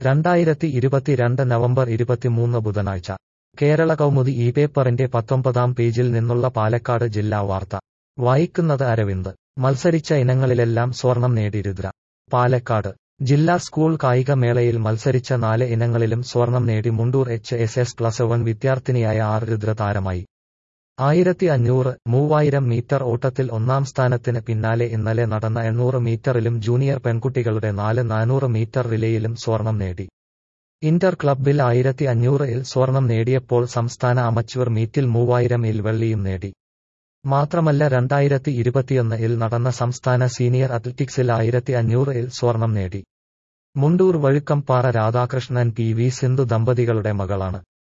രണ്ടായിരത്തി ഇരുപത്തിരണ്ട് നവംബർ ഇരുപത്തിമൂന്ന് ബുധനാഴ്ച കേരള കൗമുദി ഈ പേപ്പറിന്റെ പത്തൊമ്പതാം പേജിൽ നിന്നുള്ള പാലക്കാട് ജില്ലാ വാർത്ത വായിക്കുന്നത് അരവിന്ദ് മത്സരിച്ച ഇനങ്ങളിലെല്ലാം സ്വർണം നേടി രുദ്ര പാലക്കാട് ജില്ലാ സ്കൂൾ കായിക മേളയിൽ മത്സരിച്ച നാല് ഇനങ്ങളിലും സ്വർണം നേടി Mundur H S S plus one വിദ്യാർത്ഥിനിയായ ആർ രുദ്ര താരമായി ആയിരത്തി അഞ്ഞൂറ് മൂവായിരം മീറ്റർ ഓട്ടത്തിൽ ഒന്നാം സ്ഥാനത്തിന് പിന്നാലെ ഇന്നലെ നടന്ന എണ്ണൂറ് മീറ്ററിലും ജൂനിയർ പെൺകുട്ടികളുടെ നാല് നാനൂറ് മീറ്റർ റിലേയിലും സ്വർണം നേടി ഇന്റർ ക്ലബിൽ ആയിരത്തി അഞ്ഞൂറ് ഇൽ സ്വർണം നേടിയപ്പോൾ സംസ്ഥാന അമച്വർ മീറ്റിൽ മൂവായിരം ഇൽ വെള്ളിയും നേടി മാത്രമല്ല രണ്ടായിരത്തി ഇരുപത്തിയൊന്ന് ഇൽ നടന്ന സംസ്ഥാന സീനിയർ അത്ലറ്റിക്സിൽ ആയിരത്തി അഞ്ഞൂറ് ഇൽ സ്വർണം നേടി മുണ്ടൂർ വഴുക്കംപാറ രാധാകൃഷ്ണൻ പി വി സിന്ധു ദമ്പതികളുടെ മകളാണ്